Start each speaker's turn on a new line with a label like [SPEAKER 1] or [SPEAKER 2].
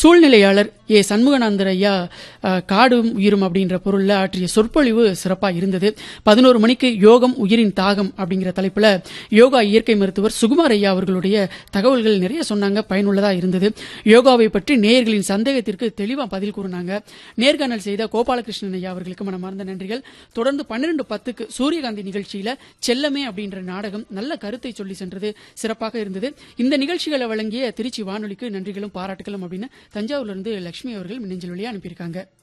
[SPEAKER 1] சூழ்நிலையாளர் ஏ சண்முகானந்தர் ஐயா அஹ், காடும் உயிரும் அப்படின்ற பொருள்ல ஆற்றிய சொற்பொழிவு சிறப்பா இருந்தது பதினோரு மணிக்கு யோகம் உயிரின் தாகம் அப்படிங்கிற தலைப்புல யோகா இயற்கை மருத்துவர் சுகுமார் ஐயா அவர்களுடைய தகவல்கள் நிறைய சொன்னாங்க பயனுள்ளதா இருந்தது யோகாவை பற்றி நேயர்களின் சந்தேகத்திற்கு தெளிவா பதில் கூறினாங்க நேர்காணல் செய்த கோபாலகிருஷ்ணன் ஐயா அவர்களுக்கு மனமார்ந்த நன்றிகள் தொடர்ந்து பன்னிரண்டு பத்துக்கு சூரியகாந்தி நிகழ்ச்சியில செல்லமே அப்படின்ற நாடகம் நல்ல கருத்தை சொல்லி சென்றது சிறப்பாக இருந்தது இந்த நிகழ்ச்சிகளை வழங்கிய திருச்சி வானொலிக்கு நன்றிகளும் பாராட்டுகளும் அப்படின்னு தஞ்சாவூர்ல இருந்து லட்சுமி அவர்கள் மின்னஞ்சல் வழியா அனுப்பியிருக்காங்க